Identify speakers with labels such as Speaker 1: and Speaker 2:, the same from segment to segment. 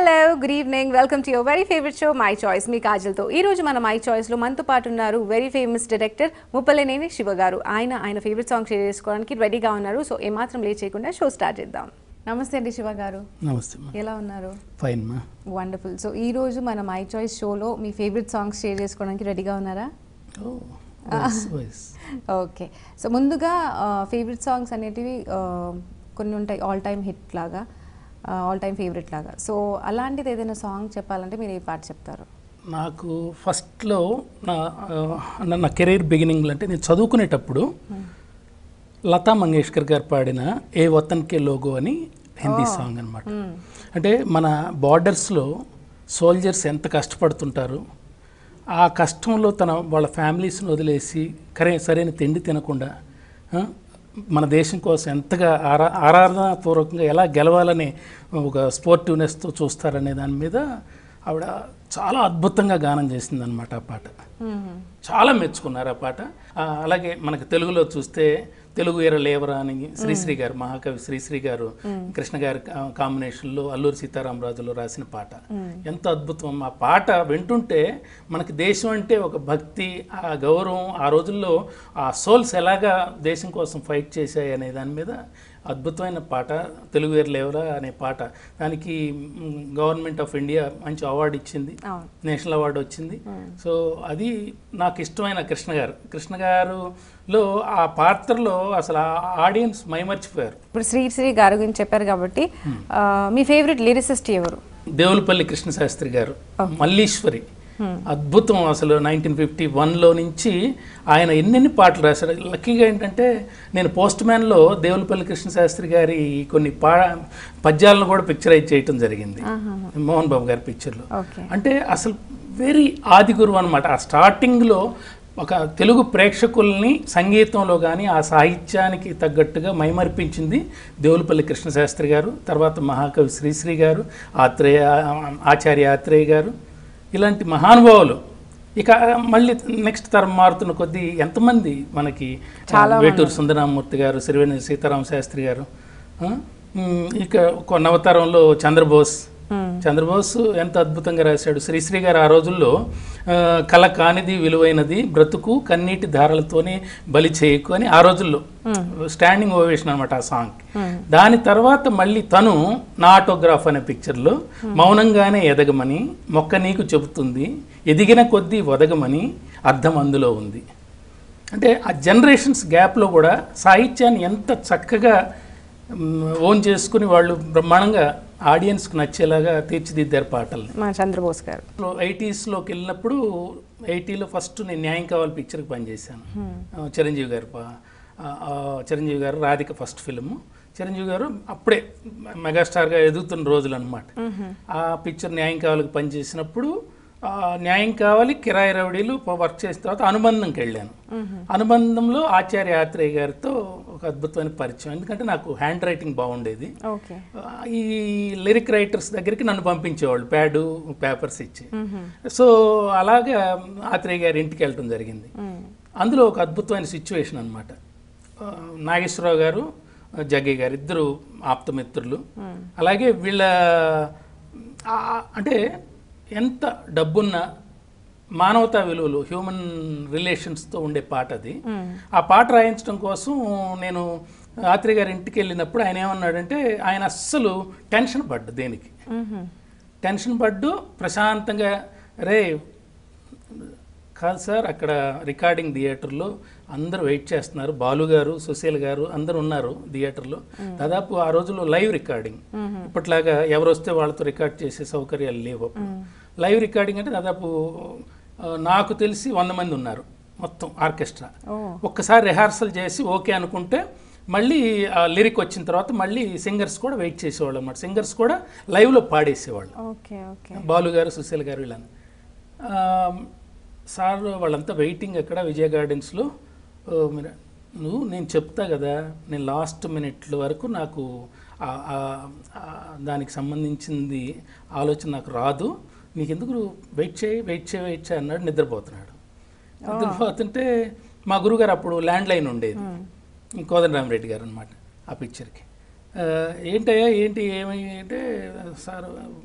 Speaker 1: Hello good evening welcome to your very favourite show my choice మీ కాజల్తో ఈ రోజు మన మై చాయిస్లో మనతో పాటు ఉన్నారు very famous director Muppalaneni Siva garu ఆయన ఆయన ఫేవరెట్ సాంగ్ షేర్ చేసుకోవడానికి రెడీగా ఉన్నారు సో ఏమాత్రం లేట్ చేయకుండా షో స్టార్ట్ చేద్దాం నమస్తే అండి శివ గారు
Speaker 2: నమస్తే మా
Speaker 1: ఎలా ఉన్నారు
Speaker 2: ఫైన్ మా
Speaker 1: వండర్ఫుల్ సో ఈ రోజు మన మై చాయిస్ షోలో మీ ఫేవరెట్ సాంగ్స్ షేర్ చేసుకోవడానికి రెడీగా ఉన్నారా
Speaker 2: ఓ వాయిస్ వాయిస్
Speaker 1: ఓకే సో ముందుగా ఫేవరెట్ సాంగ్స్ అనేటివి ఆ, కొన్ని ఉంటాయి ఆల్ టైమ్ హిట్ లాగా ఆల్ టైమ్ ఫేవరెట్ లాగా సో అలాంటిది ఏదైనా సాంగ్ చెప్పాలంటే మీరు ఏ పాట చెప్తారు
Speaker 2: నాకు ఫస్ట్లో నా ఆ, నా కెరీర్ బిగినింగ్లో అంటే నేను చదువుకునేటప్పుడు లతా మంగేష్కర్ గారు పాడిన ఏ వతన్ కే లోగో అని హిందీ సాంగ్ అనమాట అంటే మన బార్డర్స్లో సోల్జర్స్ ఎంత కష్టపడుతుంటారు ఆ కష్టంలో తన వాళ్ళ ఫ్యామిలీస్ని వదిలేసి కరే సరైన తిండి తినకుండా ఆ, మన దేశం కోసం ఎంతగా ఆరా ఆరాధనాపూర్వకంగా ఎలా గెలవాలని ఒక స్పోర్టివ్నెస్తో చూస్తారనే దాని మీద ఆవిడ చాలా అద్భుతంగా గానం చేసిందనమాట ఆ పాట చాలా మెచ్చుకున్నారు ఆ పాట ఆ, అలాగే మనకు తెలుగులో చూస్తే తెలుగు ఎర లేవరా అని శ్రీశ్రీ గారు మహాకవి శ్రీశ్రీ గారు కృష్ణ గారి కా- కాంబినేషన్లో అల్లూరి సీతారామరాజులో రాసిన పాట ఎంత అద్భుతం ఆ పాట వింటుంటే మనకి దేశం అంటే ఒక భక్తి ఆ గౌరవం ఆ రోజుల్లో ఆ సోల్స్ ఎలాగా దేశం కోసం ఫైట్ చేశాయి అనే దాని మీద అద్భుతమైన పాట తెలుగు ఎర లేవరా అనే పాట దానికి గవర్నమెంట్ ఆఫ్ ఇండియా మంచి అవార్డు ఇచ్చింది
Speaker 1: అవును
Speaker 2: నేషనల్ అవార్డు వచ్చింది సో అది నాకు ఇష్టమైన కృష్ణ గారు కృష్ణ గారులో ఆ పాత్రలో అసలు ఆ ఆడియన్స్ మైమర్చిపోయారు
Speaker 1: ఇప్పుడు శ్రీ శ్రీ గారి గురించి చెప్పారు కాబట్టి ఆ, మీ ఫేవరెట్ లిరిసిస్ట్ ఎవరు
Speaker 2: దేవులపల్లి కృష్ణశాస్త్రి గారు మల్లీశ్వరి అద్భుతం అసలు నైన్టీన్ ఫిఫ్టీ వన్లో నుంచి ఆయన ఎన్నెన్ని పాటలు రాశారు లక్కీగా ఏంటంటే నేను పోస్ట్ మ్యాన్లో దేవులపల్లి కృష్ణశాస్త్రి గారి కొన్ని పా పద్యాలను కూడా పిక్చరైజ్ చేయటం జరిగింది మోహన్ బాబు గారి పిక్చర్లో
Speaker 1: ఓకే
Speaker 2: అంటే అసలు వెరీ ఆది గురువు అనమాట ఆ స్టార్టింగ్లో ఒక తెలుగు ప్రేక్షకుల్ని సంగీతంలో కానీ ఆ సాహిత్యానికి తగ్గట్టుగా మైమర్పించింది దేవులపల్లి కృష్ణశాస్త్రి గారు తర్వాత మహాకవి శ్రీశ్రీ గారు ఆత్రేయ ఆచార్య ఆత్రేయ గారు ఇలాంటి మహానుభావులు ఇక మళ్ళీ నెక్స్ట్ తరం మారుతున్న కొద్దీ ఎంతమంది మనకి వేటూరు సుందరరామూర్తి గారు సిరివెన్నెల సీతారామ శాస్త్రి గారు ఆ? ఉమ్, ఇక ఒక నవతరంలో చంద్రబోస్ చంద్రబోస్ ఎంత అద్భుతంగా రాశాడు శ్రీశ్రీ గారు ఆ రోజుల్లో ఆ, కల కానిది విలువైనది బ్రతుకు కన్నీటి ధారలతోనే బలి చేయకు అని ఆ రోజుల్లో స్టాండింగ్ ఓవేషన్ అనమాట ఆ సాంగ్ దాని తర్వాత మళ్ళీ తను నా ఆటోగ్రాఫ్ అనే పిక్చర్లో మౌనంగానే ఎదగమని మొక్క నీకు చెబుతుంది ఎదిగిన కొద్దీ వదగమని అర్థం అందులో ఉంది అంటే ఆ జనరేషన్స్ గ్యాప్లో కూడా సాహిత్యాన్ని ఎంత చక్కగా ఓన్ చేసుకుని వాళ్ళు బ్రహ్మాండంగా ఆడియన్స్కి నచ్చేలాగా తీర్చిదిద్దారు పాటల్ని
Speaker 1: మా చంద్రబోస్ గారు
Speaker 2: ఎయిటీస్లోకి వెళ్ళినప్పుడు ఎయిటీలో ఫస్ట్ నేను న్యాయం కావాలి పిక్చర్కి పనిచేశాను ఆ, చిరంజీవి గారు పా- ఆ, ఆ, చిరంజీవి గారు రాధిక ఫస్ట్ ఫిల్మ్ చిరంజీవి గారు అప్పుడే మెగాస్టార్గా ఎదుగుతున్న రోజులు అనమాట ఆ పిక్చర్ న్యాయం కావాలికి పనిచేసినప్పుడు ఆ, న్యాయం కావాలి కిరాయి రౌడీలు ప- వర్క్ చేసిన తర్వాత అనుబంధంకి వెళ్ళాను అనుబంధంలో ఆచార్య ఆత్రేయ గారితో ఒక అద్భుతమైన పరిచయం ఎందుకంటే నాకు హ్యాండ్ రైటింగ్ బాగుండేది
Speaker 1: ఓకే
Speaker 2: ఈ లిరిక్ రైటర్స్ దగ్గరికి నన్ను పంపించేవాళ్ళు ప్యాడు పేపర్స్ ఇచ్చి సో అలాగా ఆత్రేయ గారి ఇంటికి వెళ్ళటం జరిగింది అందులో ఒక అద్భుతమైన సిచ్యువేషన్ అనమాట నాగేశ్వరరావు గారు జగ్గయ్య గారు ఇద్దరు ఆప్తమిత్రులు అలాగే వీళ్ళ ఆ, అంటే ఎంత డబ్బున్న మానవతా విలువలు హ్యూమన్ రిలేషన్స్తో ఉండే పాట అది ఆ పాట రాయించడం కోసం నేను రాత్రి గారి ఇంటికి వెళ్ళినప్పుడు ఆయన ఏమన్నాడంటే ఆయన అస్సలు టెన్షన్ పడ్డు దేనికి టెన్షన్ పడ్డు ప్రశాంతంగా రే కాదు సార్ అక్కడ రికార్డింగ్ థియేటర్లో అందరూ వెయిట్ చేస్తున్నారు బాలు గారు సుశీల్ గారు అందరూ ఉన్నారు థియేటర్లో దాదాపు ఆ రోజుల్లో లైవ్ రికార్డింగ్ ఇప్పట్లాగా ఎవరు వస్తే వాళ్ళతో రికార్డ్ చేసే సౌకర్యాలు లేవు అప్పుడు. లైవ్ రికార్డింగ్ అంటే దాదాపు ఆ, నాకు తెలిసి వంద మంది ఉన్నారు మొత్తం ఆర్కెస్ట్రా
Speaker 1: ఓ
Speaker 2: ఒక్కసారి రిహార్సల్ చేసి ఓకే అనుకుంటే మళ్ళీ ఆ లిరిక్ వచ్చిన తర్వాత మళ్ళీ సింగర్స్ కూడా వెయిట్ చేసేవాళ్ళు అన్నమాట సింగర్స్ కూడా లైవ్లో పాడేసేవాళ్ళు
Speaker 1: ఓకే ఓకే
Speaker 2: బాలు గారు సుశీల్ గారు వీళ్ళని ఆ, సార్ వాళ్ళంతా వెయిటింగ్ అక్కడ విజయ గార్డెన్స్లో ఓ, మీరు నువ్వు నేను చెప్తా కదా నేను లాస్ట్ మినిట్ల వరకు నాకు ఆ- ఆ- ఆ దానికి సంబంధించింది ఆలోచన నాకు రాదు నీకు ఎందుకు వెయిట్ చేయి వెయిట్ చేయి వెయిట్ చేయి అన్నాడు నిద్రపోతున్నాడు నిద్రపోతుంటే మా గురుగారు అప్పుడు ల్యాండ్ లైన్ ఉండేది కోదండరామరెడ్డి గారు అనమాట ఆ పిక్చర్కి ఆ, ఏంటయ్యా ఏంటి ఏమై అంటే సార్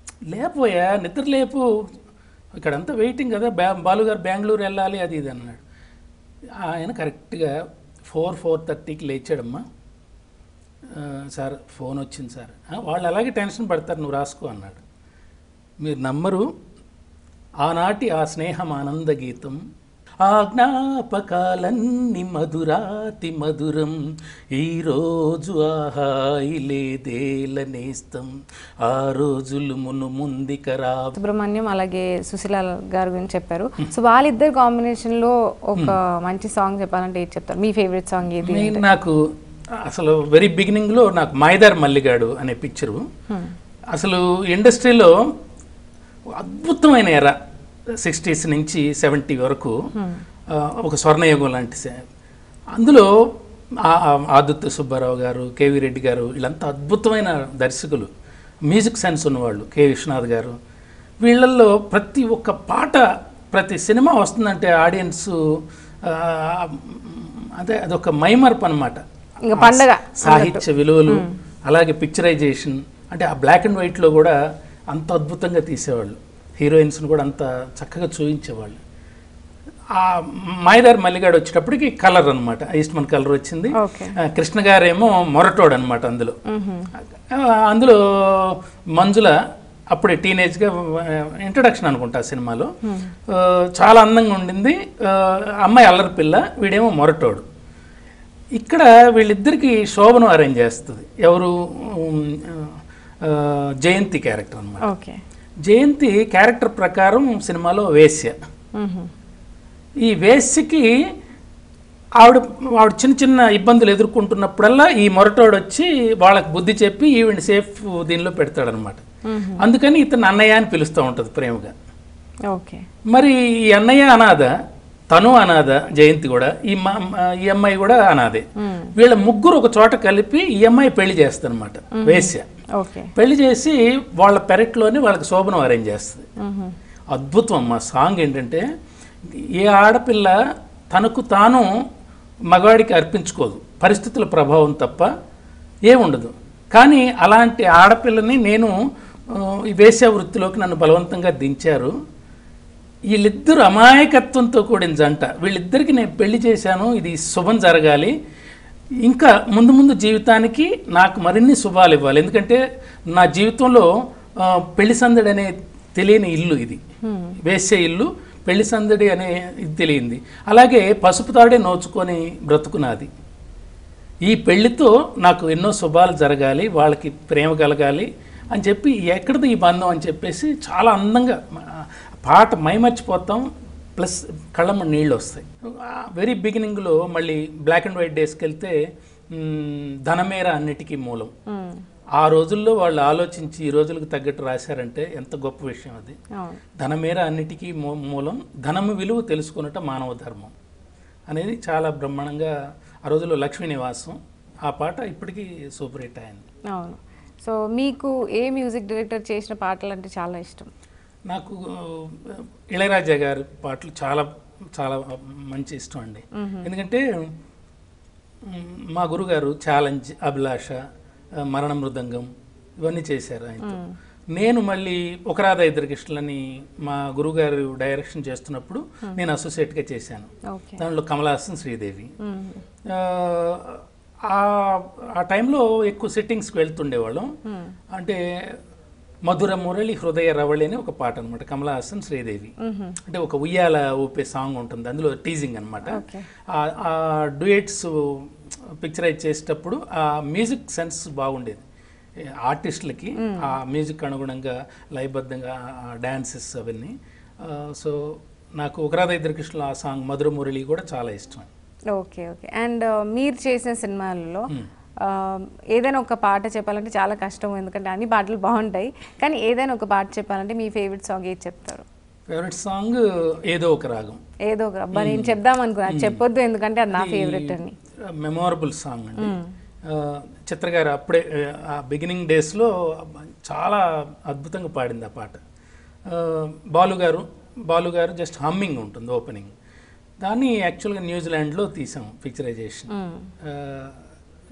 Speaker 2: లేపోయా నిద్ర లేపు ఇక్కడంతా వెయిటింగ్ కదా బ్యా బాలుగారు బెంగళూరు వెళ్ళాలి అది ఇది అన్నాడు ఆయన కరెక్ట్గా ఫోర్ ఫోర్ థర్టీకి లేచాడమ్మా ఆ, సార్ ఫోన్ వచ్చింది సార్ "ఆ, వాళ్ళు అలాగే టెన్షన్ పడతారు నువ్వు రాసుకో అన్నాడు మీరు నమ్మరు ఆనాటి ఆ స్నేహం ఆనంద గీతం ఆ జ్ఞాపకాలన్నీ మధురాతి మధురం ఈరోజు ఆహాయి లేదేల నేస్తం ఆ రోజులు మును ముందికరా
Speaker 1: సుబ్రహ్మణ్యం అలాగే సుశీల గారి గురించి చెప్పారు సో వాళ్ళిద్దరు కాంబినేషన్ లో ఒక మంచి సాంగ్ చెప్పాలంటే ఏది చెప్తారు మీ ఫేవరెట్ సాంగ్ ఏది
Speaker 2: నేను నాకు అసలు వెరీ బిగినింగ్లో నాకు మాయదార్ మల్లిగాడు అనే పిక్చరు అసలు ఇండస్ట్రీలో అద్భుతమైన ఎర సిక్స్టీస్ నుంచి సెవెంటీ వరకు ఆ, ఒక స్వర్ణయుగం లాంటి సే- అందులో ఆ- ఆ ఆదిత్య సుబ్బారావు గారు కేవి రెడ్డి గారు వీళ్ళంతా అద్భుతమైన దర్శకులు మ్యూజిక్ సెన్స్ ఉన్నవాళ్ళు కె విశ్వనాథ్ గారు వీళ్ళల్లో ప్రతి ఒక్క పాట ప్రతి సినిమా వస్తుందంటే ఆడియన్స్ అదే అదొక మైమర్ప్ అనమాట
Speaker 1: ఇంకా పండగ
Speaker 2: సాహిత్య విలువలు అలాగే పిక్చరైజేషన్ అంటే ఆ బ్లాక్ అండ్ వైట్లో కూడా అంత అద్భుతంగా తీసేవాళ్ళు హీరోయిన్స్ని కూడా అంత చక్కగా చూపించేవాళ్ళు ఆ మాయదారి మల్లిగాడు వచ్చేటప్పటికి కలర్ అనమాట ఈస్ట్మన్ కలర్ వచ్చింది
Speaker 1: ఓకే
Speaker 2: ఆ, కృష్ణ గారేమో మొరటోడు అనమాట అందులో ఆ, అందులో మంజుల అప్పుడే టీనేజ్గా ఇంట్రడక్షన్ అనుకుంటా ఆ సినిమాలో ఆ, చాలా అందంగా ఉండింది ఆ, అమ్మాయి అల్లరి పిల్ల వీడేమో మొరటోడు ఇక్కడ వీళ్ళిద్దరికి శోభను అరేంజ్ చేస్తుంది ఎవరు ఉమ్, ఆ, జయంతి క్యారెక్టర్ అనమాట
Speaker 1: ఓకే
Speaker 2: జయంతి క్యారెక్టర్ ప్రకారం సినిమాలో వేశ్య ఈ వేశ్యకి ఆవిడ ఆవిడ చిన్న చిన్న ఇబ్బందులు ఎదుర్కొంటున్నప్పుడల్లా ఈ మొరటోడు వచ్చి వాళ్ళకి బుద్ధి చెప్పి ఈవిడ సేఫ్ దీనిలో పెడతాడనమాట అందుకని ఇతను అన్నయ్య అని పిలుస్తూ ఉంటుంది ప్రేమగా
Speaker 1: ఓకే
Speaker 2: మరి ఈ అన్నయ్య అనాథ తను అనాథ జయంతి కూడా ఈ మా మా- ఈ అమ్మాయి కూడా అనాథే వీళ్ళ ముగ్గురు ఒక చోట కలిపి ఈ అమ్మాయి పెళ్లి చేస్తారనమాట వేశ్య
Speaker 1: ఓకే
Speaker 2: పెళ్లి చేసి వాళ్ళ పెరట్లోనే వాళ్ళకి శోభనం అరేంజ్ చేస్తుంది అద్భుతం అమ్మా సాంగ్ ఏంటంటే ఏ ఆడపిల్ల తనకు తాను మగవాడికి అర్పించుకోదు పరిస్థితుల ప్రభావం తప్ప ఏముండదు కానీ అలాంటి ఆడపిల్లని నేను ఆ, ఈ వేశ్య వృత్తిలోకి నన్ను బలవంతంగా దించారు వీళ్ళిద్దరు అమాయకత్వంతో కూడిన జంట వీళ్ళిద్దరికి నేను పెళ్లి చేశాను ఇది శుభం జరగాలి ఇంకా ముందు ముందు జీవితానికి నాకు మరిన్ని శుభాలు ఇవ్వాలి ఎందుకంటే నా జీవితంలో ఆ, పెళ్లి సందడి అనే తెలియని ఇల్లు ఇది వేసే ఇల్లు పెళ్లి సందడి అనే ఇది తెలియంది అలాగే పసుపు తాడే నోచుకొని బ్రతుకునాది ఈ పెళ్లితో నాకు ఎన్నో శుభాలు జరగాలి వాళ్ళకి ప్రేమ కలగాలి అని చెప్పి ఎక్కడిది ఈ బంధం అని చెప్పేసి చాలా అందంగా ఆ, పాట మైమర్చిపోతాం ప్లస్ కళ్ళమ్మ నీళ్ళు వస్తాయి వెరీ బిగినింగ్లో మళ్ళీ బ్లాక్ అండ్ వైట్ డేస్కి వెళ్తే మ్, ధనమేర అన్నిటికీ మూలం ఆ రోజుల్లో వాళ్ళు ఆలోచించి ఈ రోజులకు తగ్గట్టు రాశారంటే ఎంత గొప్ప విషయం అది
Speaker 1: అవును
Speaker 2: ధనమేర అన్నిటికీ మూ- మూలం ధనము విలువ తెలుసుకున్నట మానవ ధర్మం అనేది చాలా బ్రహ్మాండంగా ఆ రోజుల్లో లక్ష్మీ నివాసం ఆ పాట ఇప్పటికీ సూపర్ హిట్ అయింది
Speaker 1: అవును సో మీకు ఏ మ్యూజిక్ డైరెక్టర్ చేసిన పాటలు అంటే చాలా ఇష్టం
Speaker 2: నాకు ఆ, ఇళయరాజా గారి పాటలు చాలా చాలా మంచి ఇష్టం అండి ఎందుకంటే మ్, మా గురుగారు ఛాలెంజ్ అభిలాష ఆ, మరణ మృదంగం ఇవన్నీ చేశారు ఆయనతో నేను మళ్ళీ ఒక రాధా ఇద్దరు కృష్ణులని మా గురుగారు డైరెక్షన్ చేస్తున్నప్పుడు నేను అసోసియేట్గా చేశాను
Speaker 1: ఓకే
Speaker 2: దానిలో కమలాసన్ శ్రీదేవి ఆ, ఆ ఆ టైంలో ఎక్కువ సిట్టింగ్స్కి వెళ్తుండేవాళ్ళం అంటే మధుర మురళి హృదయ రవళి అని ఒక పాట అనమాట కమలాసన్ శ్రీదేవి అంటే ఒక ఉయ్యాల ఊపే సాంగ్ ఉంటుంది అందులో టీజింగ్ అనమాట
Speaker 1: ఓకే
Speaker 2: ఆ డ్యూయట్స్ పిక్చరైజ్ చేసేటప్పుడు ఆ మ్యూజిక్ సెన్స్ బాగుండేది ఏ ఆర్టిస్టులకి ఆ మ్యూజిక్ అనుగుణంగా లయబద్ధంగా డాన్సెస్ అవన్నీ సో నాకు ఒకరాధ ఇద్దరు కృష్ణులు ఆ సాంగ్ మధుర మురళి కూడా చాలా ఇష్టం
Speaker 1: ఓకే ఓకే అండ్ మీరు చేసిన సినిమాలలో ఆ, ఏదైనా ఒక పాట చెప్పాలంటే చాలా కష్టం ఎందుకంటే అన్ని పాటలు బాగుంటాయి కానీ ఏదైనా ఒక పాట చెప్పాలంటే మీ ఫేవరెట్ సాంగ్ ఏది చెప్తారు
Speaker 2: ఫేవరెట్ సాంగ్ ఏదో ఒక రాగం
Speaker 1: ఏదో ఒక అబ్బా నేను చెప్దాం అనుకున్నా అది చెప్పొద్దు ఎందుకంటే అది నా ఫేవరెట్ అని
Speaker 2: మెమొరబుల్ సాంగ్ అండి ఆ, చిత్ర గారు అప్పుడే ఆ బిగినింగ్ డేస్లో చాలా అద్భుతంగా పాడింది ఆ పాట ఆ, బాలు గారు బాలు గారు జస్ట్ హమ్మింగ్ ఉంటుంది ఓపెనింగ్ దాన్ని యాక్చువల్గా న్యూజిలాండ్లో తీసాం పిక్చరైజేషన్